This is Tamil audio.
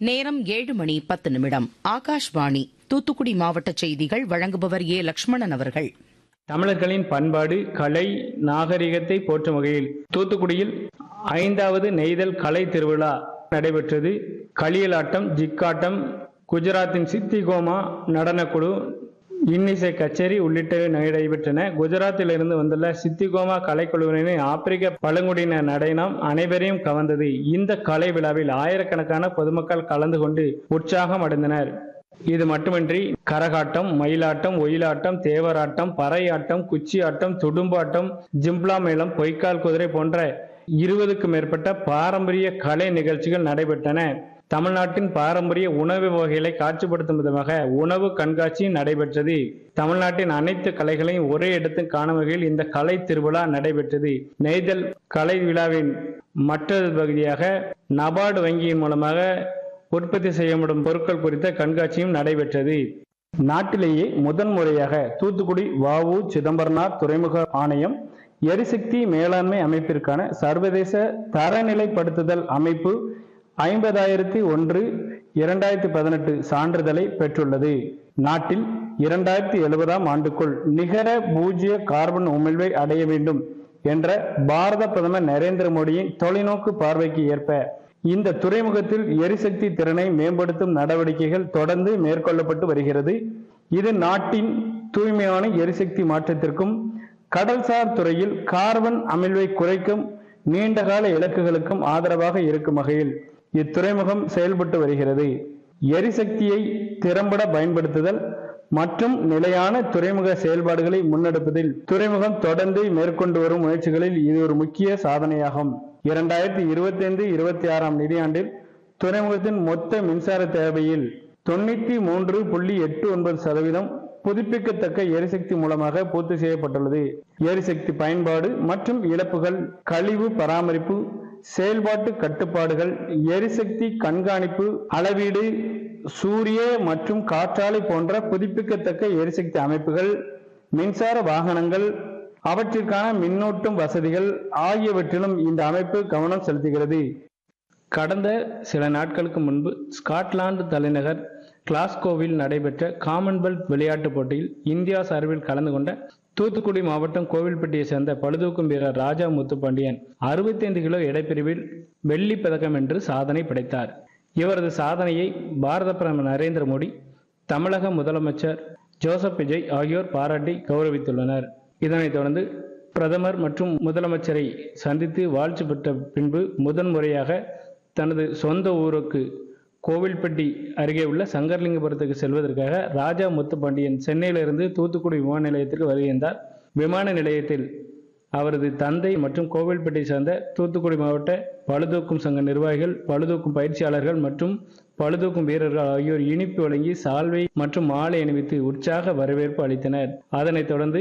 நேரம் ஏழு மணி பத்து நிமிடம் ஆகாஷ்வாணி தூத்துக்குடி மாவட்ட செய்திகள் வழங்குபவர் ஏ லட்சுமணன் அவர்கள் தமிழர்களின் பண்பாடு கலை நாகரிகத்தை போற்றும் வகையில் தூத்துக்குடியில் ஐந்தாவது நெய்தல் கலை திருவிழா நடைபெற்றது களியலாட்டம் ஜிக்காட்டம் குஜராத்தின் சித்திகோமா நடனக்குழு இன்னிசை கச்சேரி உள்ளிட்டவை நடைபெற்றன குஜராத்தில் இருந்து வந்துள்ள சித்திகோமா கலைக்குழுவினரின் ஆப்பிரிக்க பழங்குடியின நடனம் அனைவரையும் கவர்ந்தது இந்த கலை விழாவில் ஆயிரக்கணக்கான பொதுமக்கள் கலந்து கொண்டு உற்சாகம் அடைந்தனர் இது மட்டுமின்றி கரகாட்டம் மயிலாட்டம் ஒயிலாட்டம் தேவராட்டம் பறையாட்டம் குச்சி ஆட்டம் துடும்பாட்டம் ஜிம்ப்ளா மேளம் பொய்க்கால் குதிரை போன்ற இருபதுக்கும் மேற்பட்ட பாரம்பரிய கலை நிகழ்ச்சிகள் நடைபெற்றன தமிழ்நாட்டின் பாரம்பரிய உணவு வகைகளை காட்சிப்படுத்தும் விதமாக உணவு கண்காட்சி நடைபெற்றது தமிழ்நாட்டின் அனைத்து கலைகளையும் ஒரே இடத்தில் காணும் வகையில் இந்த கலை திருவிழா நடைபெற்றது நெய்தல் கலை விழாவின் மற்றொரு பகுதியாக நபார்டு வங்கியின் மூலமாக உற்பத்தி செய்யப்படும் பொருட்கள் குறித்த கண்காட்சியும் நடைபெற்றது நாட்டிலேயே முதன்முறையாக தூத்துக்குடி வஉ சிதம்பரனார் துறைமுக ஆணையம் எரிசக்தி மேலாண்மை அமைப்பிற்கான சர்வதேச தரநிலைப்படுத்துதல் அமைப்பு ஐம்பதாயிரத்தி ஒன்று இரண்டாயிரத்தி பதினெட்டு சான்றிதழை பெற்றுள்ளது நாட்டில் இரண்டாயிரத்தி எழுபதாம் ஆண்டுக்குள் நிகர பூஜ்ய கார்பன் உமிழ்வை அடைய வேண்டும் என்ற பாரத பிரதமர் நரேந்திர மோடியின் தொலைநோக்கு பார்வைக்கு ஏற்ப இந்த துறைமுகத்தில் எரிசக்தி திறனை மேம்படுத்தும் நடவடிக்கைகள் தொடர்ந்து மேற்கொள்ளப்பட்டு வருகிறது இது நாட்டின் தூய்மையான எரிசக்தி மாற்றத்திற்கும் கடல்சார் துறையில் கார்பன் அமிழ்வை குறைக்கும் நீண்டகால இலக்குகளுக்கும் ஆதரவாக இருக்கும் வகையில் இத்துறைமுகம் செயல்பட்டு வருகிறது எரிசக்தியை திறம்பட பயன்படுத்துதல் மற்றும் நிலையான துறைமுக செயல்பாடுகளை முன்னெடுப்பதில் துறைமுகம் தொடர்ந்து மேற்கொண்டு வரும் முயற்சிகளில் இது ஒரு முக்கிய சாதனையாகும் இரண்டாயிரத்தி இருபத்தி ஐந்து இருபத்தி ஆறாம் நிதியாண்டில் துறைமுகத்தின் மொத்த மின்சார தேவையில் தொண்ணூத்தி மூன்று புள்ளி எட்டு ஒன்பது சதவீதம் புதுப்பிக்கத்தக்க எரிசக்தி மூலமாக பூர்த்தி செய்யப்பட்டுள்ளது எரிசக்தி பயன்பாடு மற்றும் இழப்புகள் கழிவு பராமரிப்பு செயல்பாட்டு கட்டுப்பாடுகள் எரிசக்தி கண்காணிப்பு அளவீடு சூரிய மற்றும் காற்றாலை போன்ற புதுப்பிக்கத்தக்க எரிசக்தி அமைப்புகள் மின்சார வாகனங்கள் அவற்றிற்கான மின்னூட்டும் வசதிகள் ஆகியவற்றிலும் இந்த அமைப்பு கவனம் செலுத்துகிறது கடந்த சில நாட்களுக்கு முன்பு ஸ்காட்லாந்து தலைநகர் கிளாஸ்கோவில் நடைபெற்ற காமன்வெல்த் விளையாட்டுப் போட்டியில் இந்தியா சார்பில் கலந்து கொண்ட தூத்துக்குடி மாவட்டம் கோவில்பட்டியை சேர்ந்த பழுதூக்கும் வீரர் ராஜா முத்துப்பாண்டியன் அறுபத்தைந்து கிலோ எடைப்பிரிவில் வெள்ளி பதக்கம் என்று சாதனை படைத்தார் இவரது சாதனையை பாரத பிரதமர் நரேந்திர மோடி தமிழக முதலமைச்சர் ஜோசப் விஜய் ஆகியோர் பாராட்டி கௌரவித்துள்ளனர் இதனைத் தொடர்ந்து பிரதமர் மற்றும் முதலமைச்சரை சந்தித்து வாழ்த்து பெற்ற பின்பு முதன்முறையாக தனது சொந்த ஊருக்கு கோவில்பட்டி அருகே உள்ள சங்கர்லிங்கபுரத்துக்கு செல்வதற்காக ராஜா முத்துப்பாண்டியன் சென்னையிலிருந்து தூத்துக்குடி விமான நிலையத்திற்கு வருகின்றார் விமான நிலையத்தில் அவரது தந்தை மற்றும் கோவில்பட்டியை சேர்ந்த தூத்துக்குடி மாவட்ட பழுதூக்கும் சங்க நிர்வாகிகள் பழுதூக்கும் பயிற்சியாளர்கள் மற்றும் பழுதூக்கும் வீரர்கள் ஆகியோர் இனிப்பு வழங்கி சால்வை மற்றும் மாலை அணிவித்து உற்சாக வரவேற்பு அளித்தனர் அதனைத் தொடர்ந்து